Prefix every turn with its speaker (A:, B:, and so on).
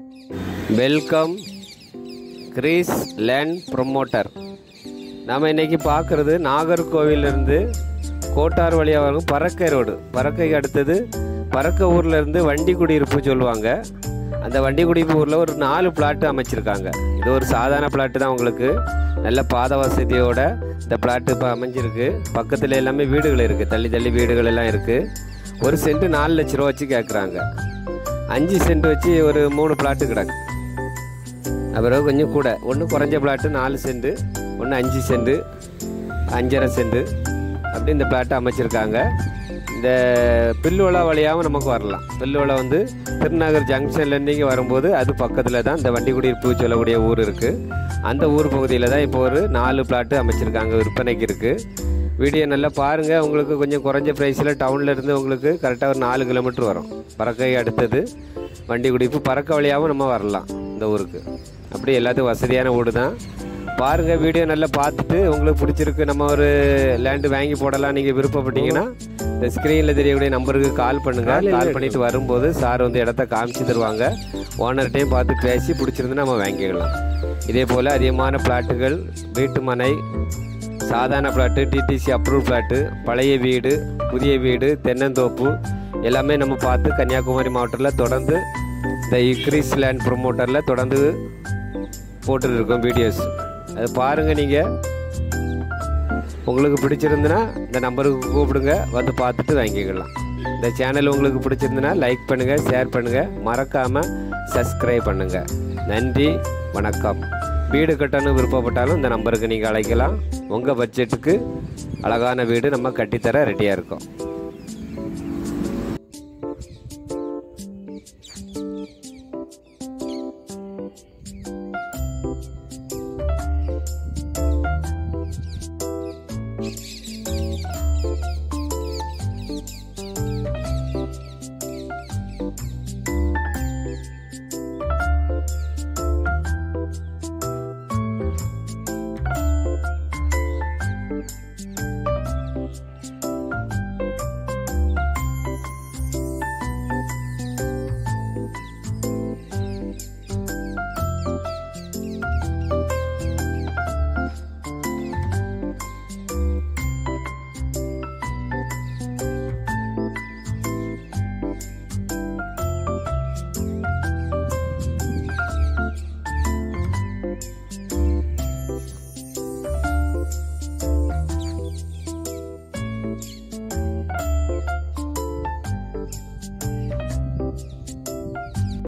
A: welcome Greece land promoter நாம் இன்னைக்கு பார்க்குறது நாகர்கோவிலிருந்து கோட்டார் வழியாக வரும் பறக்கை ரோடு பறக்கைக்கு அடுத்தது பறக்க ஊரில் இருந்து வண்டி குடியிருப்பு சொல்லுவாங்க அந்த வண்டி குடியிருப்பு ஊரில் ஒரு நாலு பிளாட்டு அமைச்சிருக்காங்க இது ஒரு சாதாரண பிளாட்டு தான் உங்களுக்கு நல்ல பாத வசதியோட இந்த பிளாட்டு இப்போ அமைஞ்சிருக்கு பக்கத்தில் எல்லாமே வீடுகள் இருக்குது தள்ளி தள்ளி வீடுகள் எல்லாம் இருக்குது ஒரு சென்ட் நாலு லட்ச ரூபா வச்சு கேட்குறாங்க அஞ்சு சென்ட் வச்சு ஒரு மூணு பிளாட்டு கிடக்கு அப்புறம் கொஞ்சம் கூட ஒன்று குறைஞ்ச பிளாட்டு நாலு சென்ட் ஒன்று அஞ்சு சென்ட் அஞ்சரை சென்ட் அப்படி இந்த பிளாட்டை அமைச்சிருக்காங்க இந்த பில்லுவளா வழியாகவும் நமக்கு வரலாம் பில்லுவளா வந்து திருநகர் ஜங்ஷன்லேருந்து இங்கே வரும்போது அது பக்கத்தில் தான் இந்த வண்டி குடியிருப்பு சொல்லக்கூடிய ஊர் இருக்குது அந்த ஊர் பகுதியில் தான் இப்போ ஒரு நாலு பிளாட்டு அமைச்சிருக்காங்க விற்பனைக்கு இருக்குது வீடியோ நல்லா பாருங்கள் உங்களுக்கு கொஞ்சம் குறைஞ்ச ப்ரைஸில் டவுனில் இருந்து உங்களுக்கு கரெக்டாக ஒரு நாலு கிலோமீட்டர் வரும் பறக்கை அடுத்தது வண்டி குடிப்பு பறக்க வழியாகவும் நம்ம வரலாம் இந்த ஊருக்கு அப்படி எல்லாத்துக்கும் வசதியான வீடு தான் பாருங்கள் வீடியோ நல்லா பார்த்துட்டு உங்களுக்கு பிடிச்சிருக்கு நம்ம ஒரு லேண்டு வாங்கி போடலாம் நீங்கள் விருப்பப்பட்டீங்கன்னா இந்த ஸ்க்ரீனில் தெரியக்கூடிய நம்பருக்கு கால் பண்ணுங்கள் கால் பண்ணிட்டு வரும்போது சார் வந்து இடத்த காமிச்சு தருவாங்க ஓனர்கிட்டையும் பார்த்து பேசி பிடிச்சிருந்து நம்ம வாங்கிக்கலாம் இதே போல் அதிகமான பிளாட்டுகள் வீட்டு மனை சாதாரண பிளாட்டு டிடிசி அப்ரூவ் பிளாட்டு பழைய வீடு புதிய வீடு தென்னந்தோப்பு எல்லாமே நம்ம பார்த்து கன்னியாகுமரி மாவட்டத்தில் தொடர்ந்து இந்த இக்ரிஸ் லேண்ட் ப்ரொமோட்டரில் தொடர்ந்து போட்டுட்டு இருக்கோம் வீடியோஸ் அதை பாருங்கள் நீங்கள் உங்களுக்கு பிடிச்சிருந்துன்னா இந்த நம்பருக்கு கூப்பிடுங்க வந்து பார்த்துட்டு வாங்கிக்கலாம் இந்த சேனல் உங்களுக்கு பிடிச்சிருந்துன்னா லைக் பண்ணுங்கள் ஷேர் பண்ணுங்கள் மறக்காமல் சப்ஸ்கிரைப் பண்ணுங்கள் நன்றி வணக்கம் வீடு கட்டணும் விருப்பப்பட்டாலும் இந்த நம்பருக்கு நீங்கள் அழைக்கலாம் உங்கள் பட்ஜெட்டுக்கு அழகான வீடு நம்ம கட்டித்தர ரெடியாக இருக்கோம்